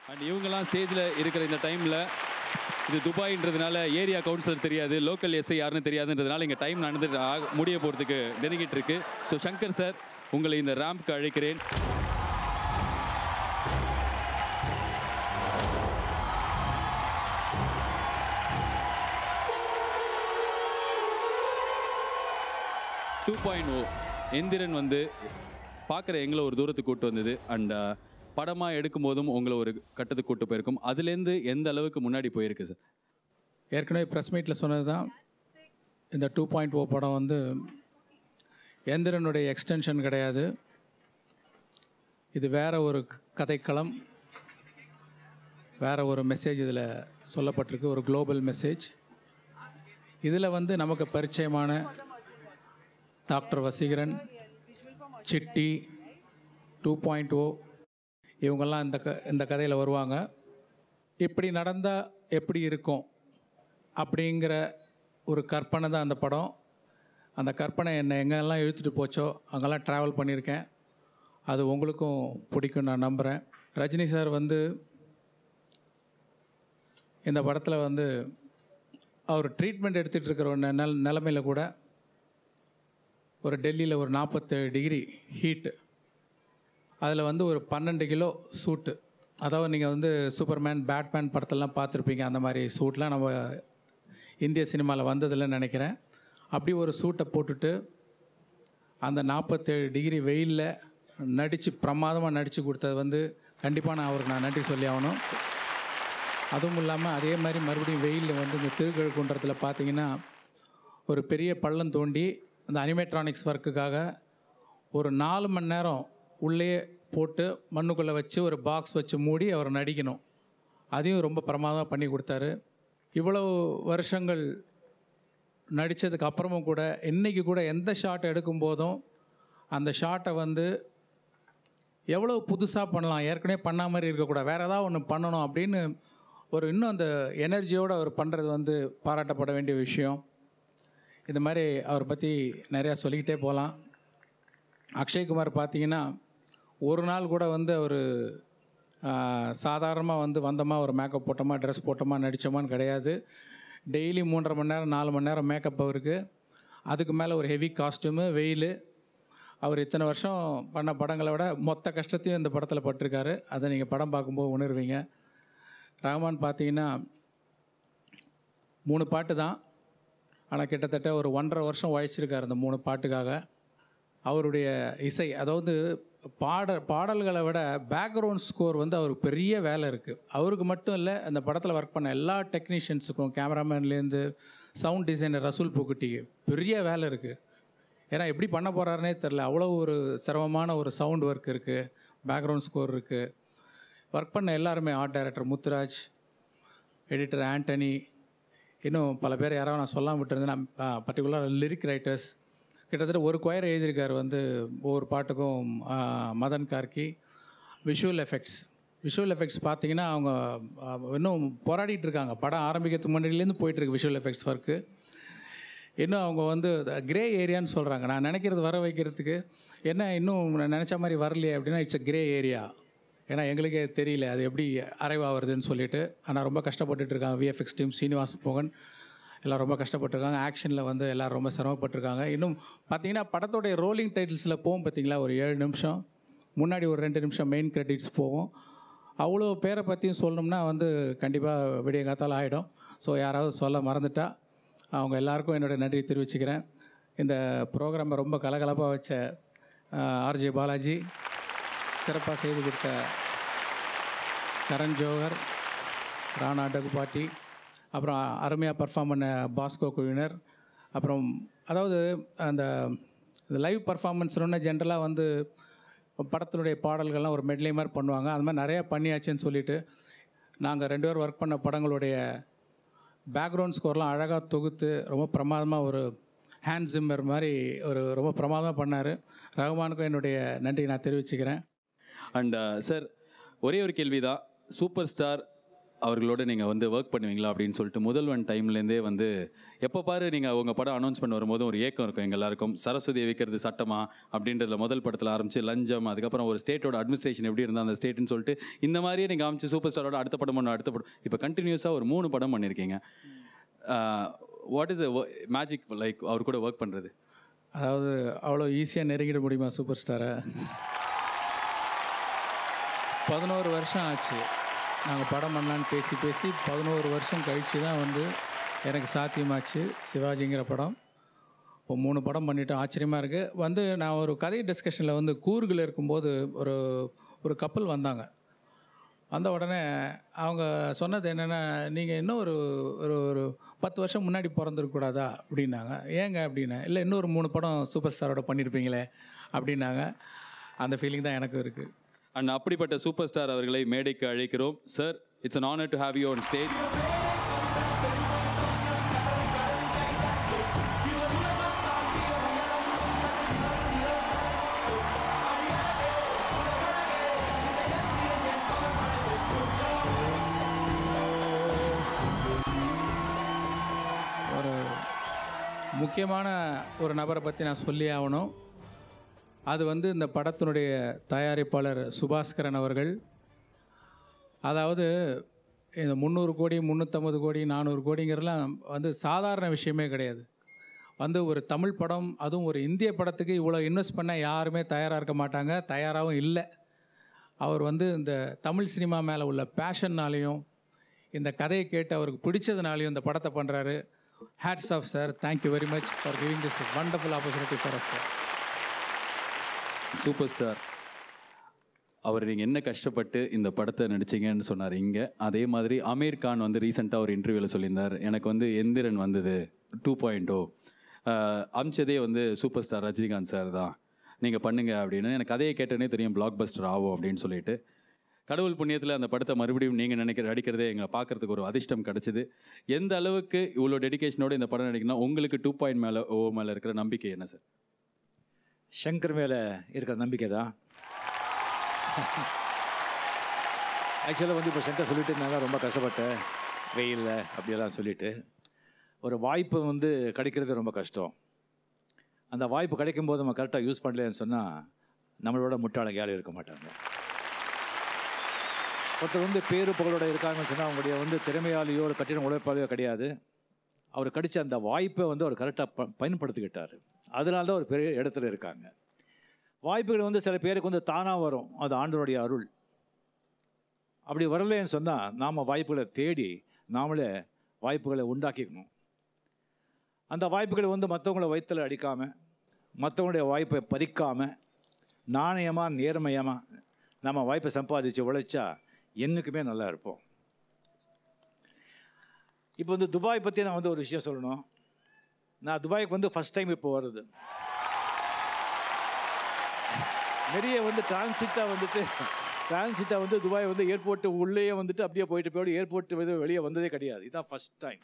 and இவங்கெல்லாம் ஸ்டேஜில் இருக்கிற இந்த டைமில் இது துபாய்ன்றதுனால ஏரியா கவுன்சிலர் தெரியாது லோக்கல் எஸ்ஐ யாருன்னு தெரியாதுன்றதுனால இங்கே டைம் நடந்துட்டு ஆக- முடிய போகிறதுக்கு நெருங்கிட்டு இருக்கு ஸோ சங்கர் சார் உங்களை இந்த ரேம்ப்க்கு அழைக்கிறேன் டூ பாயிண்ட் ஓ எந்திரன் வந்து பார்க்குற எங்களை ஒரு தூரத்துக்கு கூட்டு வந்தது அண்ட் படமாக எடுக்கும் போதும் உங்களை ஒரு கட்டத்துக்கு கூட்டு போயிருக்கும் அதுலேருந்து எந்த அளவுக்கு முன்னாடி போயிருக்கு சார் ஏற்கனவே ப்ரெஸ் மீட்டில் சொன்னது தான் இந்த டூ பாயிண்ட் ஓ படம் வந்து எந்திரனுடைய எக்ஸ்டென்ஷன் கிடையாது இது வேற ஒரு கதைக்களம் வேற ஒரு மெசேஜ் இதில் சொல்லப்பட்டிருக்கு ஒரு குளோபல் மெசேஜ் இதில் வந்து நமக்கு பரிச்சயமான doctor Vaseegaran Chitti two point O இவங்கெல்லாம் இந்த க இந்த கதையில் வருவாங்க இப்படி நடந்தால் எப்படி இருக்கும் அப்படிங்கிற ஒரு கற்பனை தான் அந்த படம் அந்த கற்பனை என்னை எங்கெல்லாம் இழுத்துட்டு போச்சோ அங்கெல்லாம் ட்ராவல் பண்ணியிருக்கேன் அது உங்களுக்கும் பிடிக்கும் நான் நம்புகிறேன் ரஜினி சார் வந்து இந்த படத்தில் வந்து அவர் ட்ரீட்மெண்ட் எடுத்துகிட்டு இருக்கிற ஒரு நெல நிலமையில கூட ஒரு டெல்லியில் ஒரு நாற்பத்தேழு டிகிரி ஹீட்டு அதில் வந்து ஒரு பன்னெண்டு கிலோ சூட்டு அதாவது நீங்கள் வந்து சூப்பர்மேன் பேட்மேன் படத்தெல்லாம் பார்த்துருப்பீங்க அந்த மாதிரி சூட்லாம் நம்ம இந்திய சினிமாவில் வந்ததில்லைன்னு நினைக்கிறேன் அப்படி ஒரு சூட்டை போட்டுட்டு அந்த நாற்பத்தேழு டிகிரி வெயிலில் நடித்து பிரமாதமாக நடித்து கொடுத்தது வந்து கண்டிப்பாக நான் அவருக்கு நான் நன்றி சொல்லி ஆகணும் அதுவும் இல்லாமல் அதே மாதிரி மறுபடியும் வெயிலில் வந்து இந்த திருக்கழுக்குன்றத்தில் பார்த்தீங்கன்னா ஒரு பெரிய பள்ளம் தோண்டி அந்த அனிமேட்ரானிக்ஸ் ஒர்க்குக்காக ஒரு நாலு மணி நேரம் உள்ளே போட்டு மண்ணுக்குள்ளே வச்சு ஒரு பாக்ஸ் வச்சு மூடி அவர் நடிக்கணும் அதையும் ரொம்ப பிரமாதமாக பண்ணி கொடுத்தாரு இவ்வளவு வருஷங்கள் நடித்ததுக்கு அப்புறமும் கூட இன்றைக்கி கூட எந்த ஷாட் எடுக்கும் போதும் அந்த ஷாட்டை வந்து எவ்வளோ புதுசாக பண்ணலாம் ஏற்கனவே பண்ண மாதிரி இருக்கக்கூடாது வேறு ஏதாவது ஒன்று பண்ணணும் அப்படின்னு ஒரு இன்னும் அந்த எனர்ஜியோடு அவர் பண்ணுறது வந்து பாராட்டப்பட வேண்டிய விஷயம் இந்த மாதிரி அவரை பற்றி நிறையா சொல்லிக்கிட்டே போகலாம் அக்ஷய்குமார் பார்த்தீங்கன்னா ஒரு நாள் கூட வந்து அவர் சாதாரணமாக வந்து வந்தோமா ஒரு மேக்கப் போட்டோமா ட்ரெஸ் போட்டோமா நடித்தோமான்னு கிடையாது டெய்லி மூன்றரை மணி நேரம் நாலு மணி நேரம் மேக்கப் அவருக்கு அதுக்கு மேலே ஒரு ஹெவி காஸ்ட்யூமு வெயில் அவர் இத்தனை வருஷம் பண்ண படங்களை விட மொத்த கஷ்டத்தையும் இந்த படத்தில் பட்டிருக்காரு அதை நீங்கள் படம் பார்க்கும்போது உணர்வீங்க ரஹ்மான் பார்த்தீங்கன்னா மூணு பாட்டு தான் ஆனால் கிட்டத்தட்ட ஒரு ஒன்றரை வருஷம் உழைச்சிருக்காரு அந்த மூணு பாட்டுக்காக அவருடைய இசை அதாவது பாட பாடல்களை விட பேக்ரவுண்ட் ஸ்கோர் வந்து அவருக்கு பெரிய வேலை இருக்குது அவருக்கு மட்டும் இல்லை அந்த படத்தில் ஒர்க் பண்ண எல்லா டெக்னீஷியன்ஸுக்கும் கேமராமேன்லேருந்து சவுண்ட் டிசைனர் ரசூல் புகுட்டிக்கு பெரிய வேலை இருக்குது ஏன்னா எப்படி பண்ண போகிறாருனே தெரில அவ்வளோ ஒரு சிரமமான ஒரு சவுண்ட் ஒர்க் இருக்குது பேக்ரவுண்ட் ஸ்கோர் இருக்குது ஒர்க் பண்ண எல்லாருமே art director Muthuraj editor Antony இன்னும் பல பேர் யாராவது நான் சொல்லாமல் விட்டுருந்தேன் பர்டிகுலர் லிரிக் ரைட்டர்ஸ் கிட்டத்தட்ட ஒரு கொயர் எழுதியிருக்காரு வந்து ஒவ்வொரு பாட்டுக்கும் ஆ, Madhan Karky visual effects visual effects பார்த்தீங்கன்னா அவங்க ஆ, இன்னும் போராடிட்டு இருக்காங்க படம் ஆரம்பிக்கிறதுக்கு முன்னாடிலேருந்து போயிட்டுருக்கு விஷுவல் எஃபெக்ட்ஸ் ஒர்க்கு இன்னும் அவங்க வந்து கிரே ஏரியான்னு சொல்கிறாங்க நான் நினைக்கிறது வர வைக்கிறதுக்கு என்ன இன்னும் நான் நினச்ச மாதிரி வரலையே அப்படின்னா இட்ஸ் அ கிரே ஏரியா ஏன்னா எங்களுக்கே தெரியல அது எப்படி அரைவ் ஆகுறதுன்னு சொல்லிட்டு ஆனால் ரொம்ப கஷ்டப்பட்டுட்டு இருக்காங்க விஎஃப்எக்ஸ் டீம் சீனிவாச மோகன் எல்லாம் ரொம்ப கஷ்டப்பட்டிருக்காங்க ஆக்ஷனில் வந்து எல்லாம் ரொம்ப சிரமப்பட்டிருக்காங்க இன்னும் பார்த்தீங்கன்னா படத்தோடைய ரோலிங் டைட்டில்ஸில் போகும் பார்த்தீங்களா ஒரு ஏழு நிமிஷம் முன்னாடி ஒரு ரெண்டு நிமிஷம் மெயின் கிரெடிட்ஸ் போகும் அவ்வளோ பேரை பற்றியும் சொல்லணும்னா வந்து கண்டிப்பாக விடிய காத்தால் ஆகிடும் ஸோ யாராவது சொல்ல மறந்துட்டா அவங்க எல்லாருக்கும் என்னுடைய நன்றி தெரிவிச்சுக்கிறேன் இந்த ப்ரோக்ராமை ரொம்ப கலகலப்பாக வச்ச ஆர்ஜே பாலாஜி சிறப்பாக செய்து கொடுத்த கரண் ஜோகர் ராணா டகுபாட்டி அப்புறம் அருமையாக பர்ஃபார்ம் பண்ண பாஸ்கோ குழுவினர் அப்புறம் அதாவது அந்த லைவ் பர்ஃபார்மன்ஸ்னு ஜென்ரலாக வந்து படத்தினுடைய பாடல்கள்லாம் ஒரு மெட்லி மாதிரி பண்ணுவாங்க அது மாதிரி நிறையா பண்ணியாச்சுன்னு சொல்லிட்டு நாங்கள் ரெண்டு பேரும் ஒர்க் பண்ண படங்களுடைய பேக்ரவுண்ட் ஸ்கோர்லாம் அழகாக தொகுத்து ரொம்ப பிரமாதமாக ஒரு ஹேண்ட் ஜிம்மர் மாதிரி ஒரு ரொம்ப பிரமாதமாக பண்ணார் ரகுமானுக்கும் என்னுடைய நன்றி நான் தெரிவிச்சுக்கிறேன் அண்ட் சார் ஒரே ஒரு கேள்வி தான் சூப்பர் ஸ்டார் அவர்களோட நீங்கள் வந்து ஒர்க் பண்ணுவீங்களா அப்படின்னு சொல்லிட்டு முதல்வன் டைம்லேருந்தே வந்து எப்போ பாரு நீங்கள் உங்கள் படம் அனௌன்ஸ்மெண்ட் வரும்போது ஒரு ஏக்கம் இருக்கும் எங்க எல்லாருக்கும் சரஸ்வதியை வைக்கிறது சட்டமா அப்படின்றதுல முதல் படத்தில் ஆரம்பிச்சு லஞ்சம் அதுக்கப்புறம் ஒரு ஸ்டேட்டோட அட்மினிஸ்ட்ரேஷன் எப்படி இருந்தால் அந்த ஸ்டேட்னு சொல்லிட்டு இந்த மாதிரியே நீங்கள் காமிச்சு சூப்பர் ஸ்டாரோட அடுத்த படம் பண்ண அடுத்த படம் இப்போ கண்டினியூஸாக ஒரு மூணு படம் பண்ணியிருக்கீங்க வாட் இஸ் மேஜிக் லைக் அவர் கூட ஒர்க் பண்ணுறது அதாவது அவ்வளோ ஈஸியாக நெருங்கிட முடியுமா சூப்பர் ஸ்டாரை பதினோரு வருஷம் ஆச்சு நாங்கள் படம் பண்ணலான்னு பேசி பேசி பதினோரு வருஷம் கழித்து தான் வந்து எனக்கு சாத்தியமாச்சு சிவாஜிங்கிற படம் இப்போ மூணு படம் பண்ணிட்டோம் ஆச்சரியமாக இருக்குது வந்து நான் ஒரு கதை டிஸ்கஷனில் வந்து கூர்கில் இருக்கும்போது ஒரு ஒரு கப்பல் வந்தாங்க வந்த உடனே அவங்க சொன்னது என்னென்னா நீங்கள் இன்னும் ஒரு ஒரு ஒரு பத்து வருஷம் முன்னாடி பிறந்திருக்கக்கூடாதா அப்படின்னாங்க ஏங்க அப்படின்னா இல்லை இன்னொரு மூணு படம் சூப்பர் ஸ்டாரோட பண்ணியிருப்பீங்களே அப்படின்னாங்க அந்த ஃபீலிங் தான் எனக்கும் இருக்குது அண்ட் அப்படிப்பட்ட சூப்பர் ஸ்டார் அவர்களை மேடைக்கு அழைக்கிறோம் sir it's an honor to have you on stage ஒரு முக்கியமான ஒரு நபரை பற்றி நான் சொல்லி ஆகணும் அது வந்து இந்த படத்தினுடைய தயாரிப்பாளர் சுபாஸ்கரன் அவர்கள் அதாவது இந்த முந்நூறு கோடி முந்நூற்றம்பது கோடி நானூறு கோடிங்கிறதுலாம் வந்து சாதாரண விஷயமே கிடையாது வந்து ஒரு தமிழ் படம் அதுவும் ஒரு இந்திய படத்துக்கு இவ்வளோ இன்வெஸ்ட் பண்ண யாருமே தயாராக இருக்க மாட்டாங்க தயாராகவும் இல்லை அவர் வந்து இந்த தமிழ் சினிமா மேலே உள்ள பேஷன்னாலையும் இந்த கதையை கேட்டு அவருக்கு பிடிச்சதுனாலையும் இந்த படத்தை பண்ணுறாரு hats off sir thank you very much for giving this wonderful opportunity for us sir super star அவர் நீங்கள் என்ன கஷ்டப்பட்டு இந்த படத்தை நடிச்சீங்கன்னு சொன்னார் இங்கே அதே மாதிரி அமீர் கான் வந்து ரீசெண்டாக ஒரு இன்டர்வியூவில் சொல்லியிருந்தார் எனக்கு வந்து எந்திரன் வந்தது டூ பாயிண்ட் ஓ அமிச்சதே வந்து சூப்பர் ஸ்டார் ரஜினிகாந்த் சார் தான் நீங்கள் பண்ணுங்க அப்படின்னு எனக்கு கதையை கேட்டோன்னே தெரியும் பிளாக் பஸ்டர் ஆகும் அப்படின்னு சொல்லிட்டு கடவுள் புண்ணியத்தில் அந்த படத்தை மறுபடியும் நீங்கள் நினைக்கிற நடிக்கிறதே எங்களை பார்க்கறதுக்கு ஒரு அதிர்ஷ்டம் கிடச்சிது எந்த அளவுக்கு இவ்வளோ டெடிகேஷனோட இந்த படம் நடிக்கணும்னா உங்களுக்கு டூ பாயிண்ட் மேலே ஓ மேலே இருக்கிற நம்பிக்கை என்ன சார் சங்கர் மேலே இருக்கிற நம்பிக்கை தான் ஆக்சுவலாக வந்து இப்போ சங்கர் சொல்லிட்டு இருந்தாங்க ரொம்ப கஷ்டப்பட்டேன் வெயிலில் அப்படியெல்லாம் சொல்லிட்டு ஒரு வாய்ப்பு வந்து கிடைக்கிறது ரொம்ப கஷ்டம் அந்த வாய்ப்பு கிடைக்கும் போது நம்ம கரெக்டாக யூஸ் பண்ணலன்னு சொன்னால் நம்மளோட முட்டாளங்க யாரும் இருக்க மாட்டாங்க ஒருத்தர் வந்து பேரு புகழோட இருக்காங்கன்னு சொன்னால் அவங்களுடைய வந்து திறமையாலேயோ ஒரு கட்டின உழைப்பாலேயோ கிடையாது அவர் கிடைச்ச அந்த வாய்ப்பை வந்து அவர் கரெக்டாக ப பயன்படுத்திக்கிட்டார் அதனால தான் ஒரு பெரிய இடத்துல இருக்காங்க வாய்ப்புகள் வந்து சில பேருக்கு வந்து தானாக வரும் அது ஆண்டவருடைய அருள் அப்படி வரலைன்னு சொன்னால் நாம் வாய்ப்புகளை தேடி நாமளே வாய்ப்புகளை உண்டாக்கிக்கணும் அந்த வாய்ப்புகளை வந்து மற்றவங்கள வயிற்றில் அடிக்காமல் மற்றவங்களுடைய வாய்ப்பை பறிக்காமல் நாணயமாக நேர்மையமாக நம்ம வாய்ப்பை சம்பாதிச்சு உழைச்சா என்றைக்குமே நல்லா இருப்போம் இப்போ வந்து துபாய் பற்றி நான் வந்து ஒரு விஷயம் சொல்லணும் நான் துபாய்க்கு வந்து ஃபஸ்ட் டைம் இப்போ வருது நிறைய வந்து டிரான்சிட்டாக வந்துட்டு டிரான்சிட்டாக வந்து துபாய் வந்து ஏர்போர்ட்டு உள்ளேயே வந்துட்டு அப்படியே போயிட்டு போய் ஏர்போர்ட் வந்து வெளியே வந்ததே கிடையாது இதுதான் ஃபஸ்ட் டைம்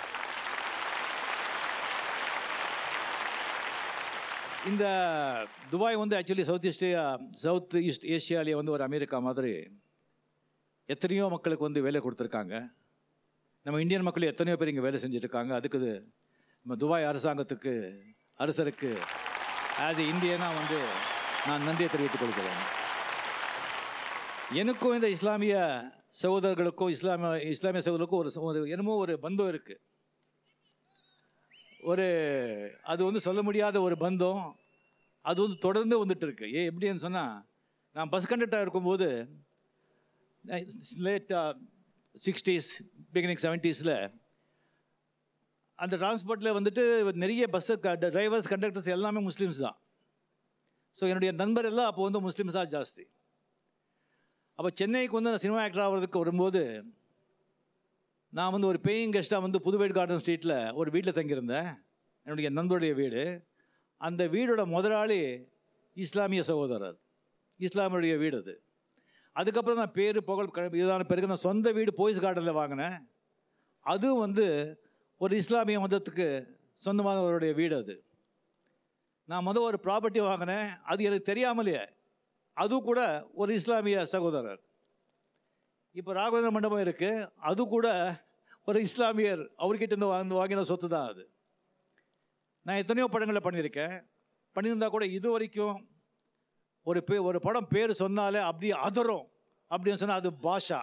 இந்த துபாய் வந்து actually south east south east ஏஷியாலேயே வந்து ஒரு அமெரிக்கா மாதிரி எத்தனையோ மக்களுக்கு வந்து வேலை கொடுத்துருக்காங்க நம்ம இந்தியன் மக்கள் எத்தனையோ பேர் இங்கே வேலை செஞ்சுட்டு இருக்காங்க அதுக்கு இது நம்ம துபாய் அரசாங்கத்துக்கு அரசருக்கு ஆஸ் இந்தியனாக வந்து நான் நன்றியை தெரிவித்துக் கொள்கிறேன் எனக்கும் இந்த இஸ்லாமிய சகோதரர்களுக்கும் இஸ்லாமிய இஸ்லாமிய சகோதரருக்கும் ஒரு ஒரு என்னமோ ஒரு பந்தம் இருக்குது ஒரு அது வந்து சொல்ல முடியாத ஒரு பந்தம் அது வந்து தொடர்ந்து வந்துட்டு இருக்கு ஏன் எப்படின்னு சொன்னால் நான் பஸ் கண்டக்டராக இருக்கும்போது லேட் சிக்ஸ்டீஸ் பிகினிங் செவன்ட்டீஸில் அந்த டிரான்ஸ்போர்ட்டில் வந்துட்டு நிறைய பஸ்ஸு டிரைவர்ஸ் கண்டக்டர்ஸ் எல்லாமே முஸ்லீம்ஸ் தான் ஸோ என்னுடைய நண்பர் எல்லாம் அப்போ வந்து முஸ்லீம்ஸ் தான் ஜாஸ்தி அப்போ சென்னைக்கு வந்து நான் சினிமா ஆக்டர் ஆகிறதுக்கு வரும்போது நான் வந்து ஒரு பேயிங் கெஸ்ட்டாக வந்து புதுவேட் கார்டன் ஸ்ட்ரீட்டில் ஒரு வீட்டில் தங்கியிருந்தேன் என்னுடைய நண்பருடைய வீடு அந்த வீடோட முதலாளி இஸ்லாமிய சகோதரர் இஸ்லாமியுடைய வீடு அது அதுக்கப்புறம் நான் பேர் புகழ் க- இதான பிறகு நான் சொந்த வீடு போய்ஸ் கார்டனில் வாங்கினேன் அதுவும் வந்து ஒரு இஸ்லாமிய மதத்துக்கு சொந்தமானவருடைய வீடு அது நான் முதல் ஒரு ப்ராப்பர்ட்டி வாங்கினேன் அது எனக்கு தெரியாமலே அதுவும் கூட ஒரு இஸ்லாமிய சகோதரர் இப்போ ராகவேந்திர மண்டபம் இருக்குது அது கூட ஒரு இஸ்லாமியர் அவர்கிட்ட இருந்து வாங்கி வாங்கின சொத்து தான் அது நான் எத்தனையோ படங்களை பண்ணியிருக்கேன் பண்ணியிருந்தா கூட இது வரைக்கும் ஒரு பே ஒரு படம் பேர் சொன்னாலே அப்படி அதரும் அப்படின்னு சொன்னால் அது பாஷா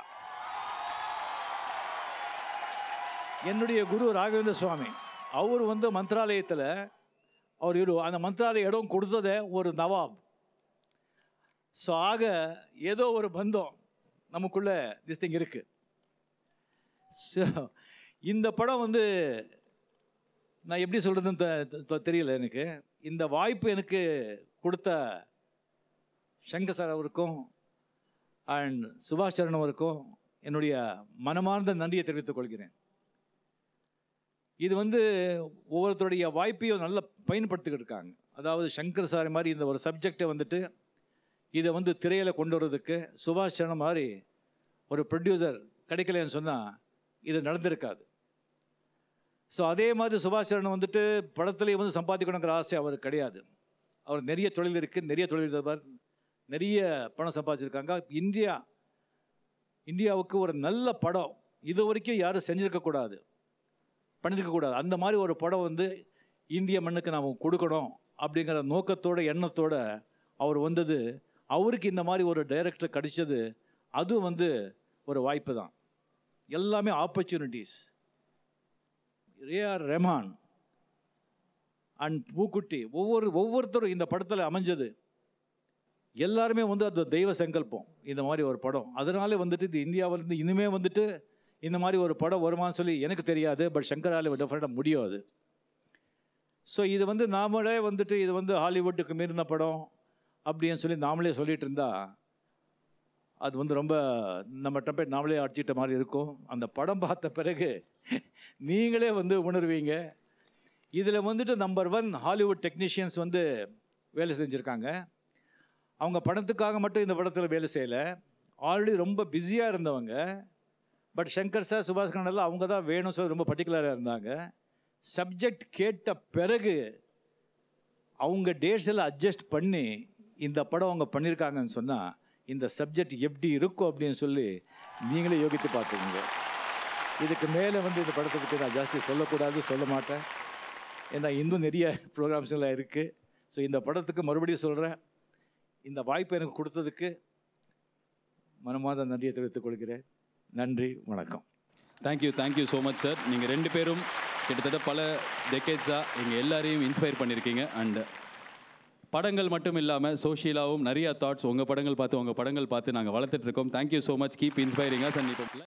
என்னுடைய குரு ராகவேந்திர சுவாமி அவர் வந்து மந்திராலயத்தில் அவர் இரு அந்த மந்திராலய இடம் கொடுத்ததே ஒரு நவாப் ஸோ ஆக ஏதோ ஒரு பந்தம் நமக்குள்ள திஸ் திங் இருக்கு ஸோ இந்த படம் வந்து நான் எப்படி சொல்கிறதுன்னு தெ- தெ- தெரியல எனக்கு இந்த வாய்ப்பு எனக்கு கொடுத்த சங்கர் சார் அவருக்கும் அண்ட் சுபாஷ் சரண் அவருக்கும் என்னுடைய மனமார்ந்த நன்றியை தெரிவித்துக் கொள்கிறேன் இது வந்து ஒவ்வொருத்தருடைய வாய்ப்பையும் நல்லா பயன்படுத்திக்கிட்டு இருக்காங்க அதாவது சங்கர் சார் மாதிரி இந்த ஒரு சப்ஜெக்டை வந்துட்டு இதை வந்து திரையில் கொண்டு வர்றதுக்கு சுபாஷ் சரண் மாதிரி ஒரு ப்ரொடியூசர் கிடைக்கலன்னு சொன்னால் இது நடந்திருக்காது ஸோ அதே மாதிரி சுபாஷ் சரண் வந்துட்டு படத்துலேயே வந்து சம்பாதிக்கணுங்கிற ஆசை அவருக்கு கிடையாது அவர் நிறைய தொழில் இருக்குது நிறைய தொழில் இருந்தவர் நிறைய பணம் சம்பாதிச்சிருக்காங்க இந்தியா இந்தியாவுக்கு ஒரு நல்ல படம் இது வரைக்கும் யாரும் செஞ்சிருக்கக்கூடாது பண்ணியிருக்கக்கூடாது அந்த மாதிரி ஒரு படம் வந்து இந்திய மண்ணுக்கு நாம் கொடுக்கணும் அப்படிங்கிற நோக்கத்தோட எண்ணத்தோட அவர் வந்தது அவருக்கு இந்த மாதிரி ஒரு டைரக்டர் கிடைச்சது அது வந்து ஒரு வாய்ப்பு தான் எல்லாமே opportunities A R Rahman and Pookutty ஒவ்வொரு ஒவ்வொருத்தரும் இந்த படத்தில் அமைஞ்சது எல்லாருமே வந்து அது தெய்வ சங்கல்பம் இந்த மாதிரி ஒரு படம் அதனால வந்துட்டு இது இந்தியாவிலேருந்து இனிமே வந்துட்டு இந்த மாதிரி ஒரு படம் வருமான்னு சொல்லி எனக்கு தெரியாது பட் சங்கரால டெஃபினட்டாக முடியும் அது ஸோ இது வந்து நாமளே வந்துட்டு இது வந்து ஹாலிவுட்டுக்கு மீறின படம் அப்படின்னு சொல்லி நாமளே சொல்லிட்டு இருந்தா அது வந்து ரொம்ப நம்ம டப்பே நாமளே அடிச்சிட்ட மாதிரி இருக்கும் அந்த படம் பார்த்த பிறகு நீங்களே வந்து உணர்வீங்க இதில் வந்துட்டு நம்பர் ஒன் ஹாலிவுட் டெக்னீஷியன்ஸ் வந்து வேலை செஞ்சுருக்காங்க அவங்க படத்துக்காக மட்டும் இந்த படத்தில் வேலை செய்யலை ஆல்ரெடி ரொம்ப பிஸியாக இருந்தவங்க பட் சங்கர் சார் சுபாஷ் கண்ணெல்லாம் அவங்க தான் வேணும் சொல்லி ரொம்ப பர்டிகுலராக இருந்தாங்க சப்ஜெக்ட் கேட்ட பிறகு அவங்க டேட்ஸ் எல்லாம் அட்ஜஸ்ட் பண்ணி இந்த படம் அவங்க பண்ணியிருக்காங்கன்னு சொன்னால் இந்த சப்ஜெக்ட் எப்படி இருக்கும் அப்படின்னு சொல்லி நீங்களே யோகித்து பார்த்துக்கோங்க இதுக்கு மேலே வந்து இந்த படத்தை பற்றி நான் ஜாஸ்தி சொல்லக்கூடாது சொல்ல மாட்டேன் ஏன்னா இன்னும் நிறைய ப்ரோக்ராம்ஸ் எல்லாம் இருக்குது ஸோ இந்த படத்துக்கு மறுபடியும் சொல்கிறேன் இந்த வாய்ப்பு எனக்கு கொடுத்ததுக்கு மனமாத நன்றியை தெரிவித்துக் கொள்கிறேன் நன்றி வணக்கம் thank you thank you so much sir நீங்கள் ரெண்டு பேரும் கிட்டத்தட்ட பல டெக்கேட்ஸாக எங்கள் எல்லாரையும் இன்ஸ்பயர் பண்ணியிருக்கீங்க அண்ட் படங்கள் மட்டும் இல்லாமல் சோஷியலாகவும் நிறைய தாட்ஸ் உங்கள் படங்கள் பார்த்து உங்கள் படங்கள் பார்த்து நாங்கள் வளர்த்துட்டு இருக்கோம் thank you so much keep inspiring us and இப்போ